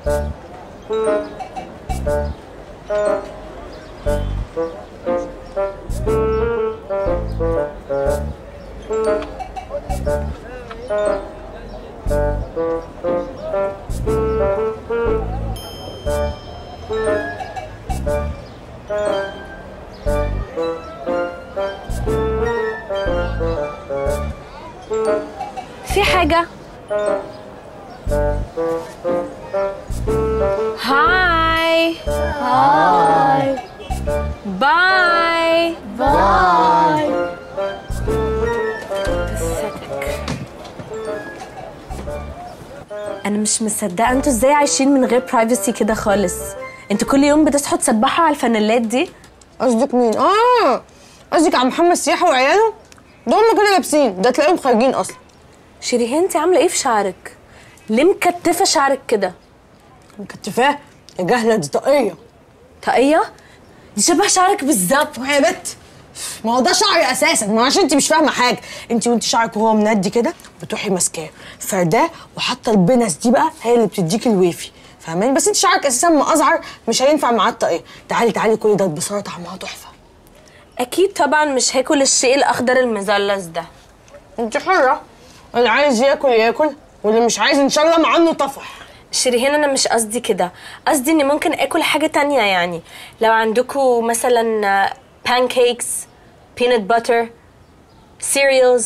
في حاجة هاي هاي باي باي انا مش مصدقه انتوا ازاي عايشين من غير برايفسي كده خالص انتوا كل يوم بتصحوا تسبحوا على الفانيلات دي قصدك مين اه قصدك على محمد سياحه وعياله دول ما كانوا لابسين ده تلاقيهم خارجين اصلا شيريهان انت عامله ايه في شعرك ليه مكتفه شعرك كده مكتفاه يا جهله دي طاقيه طاقيه دي شبه شعرك بالظبط يا بت ما هو ده شعري اساسا ما هو عشان انت مش فاهمه حاجه انت وانت شعرك وهو مندي كده بتروحي ماسكاه فرداه وحاطه البنس دي بقى هي اللي بتديكي الويفي فاهماني بس انت شعرك اساسا مأزعر مش هينفع معاه الطاقيه تعالي تعالي كل ده البصاره طعمها تحفه اكيد طبعا مش هاكل الشيء الاخضر المثلث ده انت حره اللي عايز ياكل ياكل واللي مش عايز ان شاء الله مع انه طفح شيريهان انا مش قصدي كده قصدي اني ممكن اكل حاجه تانية يعني لو عندكم مثلا pancakes peanut butter cereals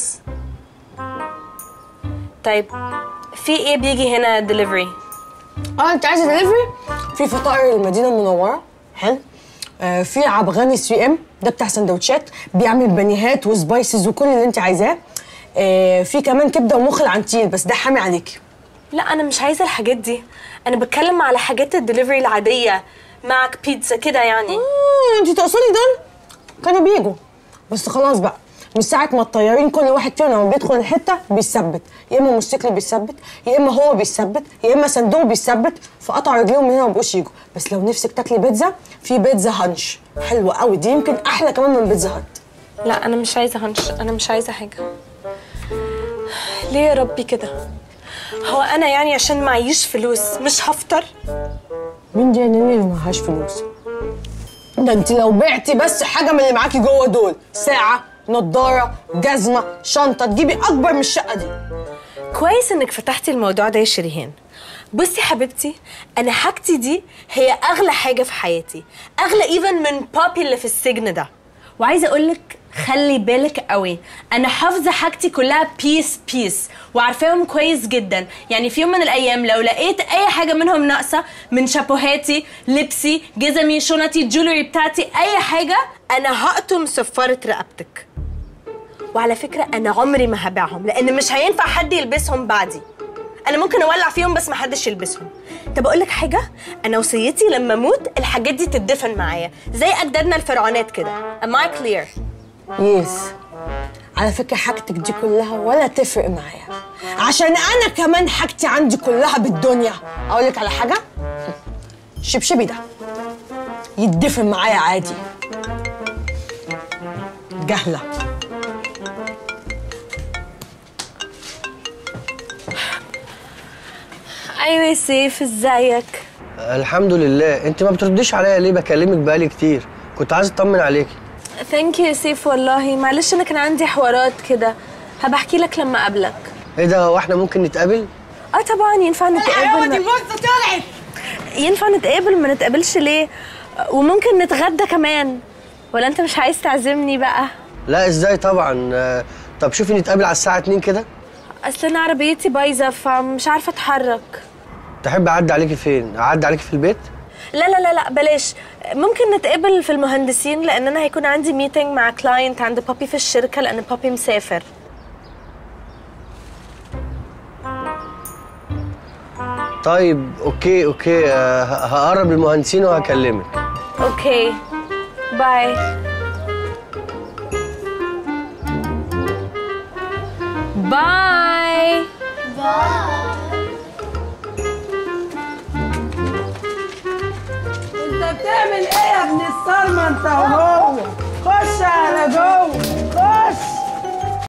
طيب في ايه بيجي هنا delivery اه انت عايزه دليفري في فطائر المدينه المنوره حلو آه في عبغاني 3 ام ده بتاع سندوتشات بيعمل بانيهات وسبايسز وكل اللي انت عايزاه آه في كمان كبده ومخ العنتيل بس ده حامي عليكي لا انا مش عايزه الحاجات دي انا بتكلم على حاجات الدليفري العاديه معك بيتزا كده يعني مم، انت تقصدي دول كانوا بيجوا بس خلاص بقى من ساعة ما الطيارين كل واحد فيهم لما بيدخل الحتة بيثبت يا إما موتوسيكل بيثبت يا إما هو بيثبت يا إما صندوق بيثبت فقطع رجليهم من هنا ما بقوش يجوا بس لو نفسك تاكلي بيتزا في بيتزا هانش حلوة قوي دي يمكن أحلى كمان من بيتزا هات لا انا مش عايزه هنش انا مش عايزه حاجه ليه يا ربي كده هو انا يعني عشان معيش فلوس مش هفطر مين دي يا نيني اللي معهاش فلوس ده انت لو بعتي بس حاجة من اللي معاكي جوه دول ساعة نضارة جزمة شنطة تجيبي أكبر من الشقة دي كويس انك فتحتي الموضوع ده يا شريهان بصي حبيبتي انا حاجتي دي هي اغلى حاجه في حياتي اغلى ايفن من بابي اللي في السجن ده وعايزه اقولك خلي بالك قوي انا حافظه حاجتي كلها بيس بيس وعارفاهم كويس جدا يعني في يوم من الايام لو لقيت اي حاجه منهم ناقصه من شابوهاتي لبسي جزمي شنطي الجولري بتاعتي اي حاجه انا هقطم صفاره رقبتك وعلى فكره انا عمري ما هبيعهم لان مش هينفع حد يلبسهم بعدي انا ممكن اولع فيهم بس ما حدش يلبسهم طب اقول لك حاجه انا وصيتي لما اموت الحاجات دي تدفن معايا زي اجدادنا الفرعونات كده am I clear يس على فكرة حاجتك دي كلها ولا تفرق معايا عشان أنا كمان حاجتي عندي كلها بالدنيا أقول لك على حاجة شبشبي ده يتدفن معايا عادي جهلة ايوه يا سيف ازيك الحمد لله انت ما بترديش عليا ليه بكلمك بقالي كتير كنت عايز اطمن عليكي ثانك يو يا سيف والله معلش انا كان عندي حوارات كده هبحكي لك لما اقابلك ايه ده هو احنا ممكن نتقابل اه طبعا ينفع نتقابل ما... بص طلعت ينفع نتقابل ما نتقابلش ليه وممكن نتغدى كمان ولا انت مش عايز تعزمني بقى لا ازاي طبعا آه، طب شوفي نتقابل على الساعه 2 كده اصل انا عربيتي بايظه فمش عارفه اتحرك تحب اعدي عليكي فين اعدي عليكي في البيت لا لا لا لا بلاش ممكن نتقابل في المهندسين لان انا هيكون عندي ميتنج مع كلاينت عند بابي في الشركه لان بابي مسافر طيب اوكي اوكي آه، ه- هقرب المهندسين وهكلمك اوكي باي باي انت بتعمل ايه يا ابن الصرمه انت وهو خش على جوه خش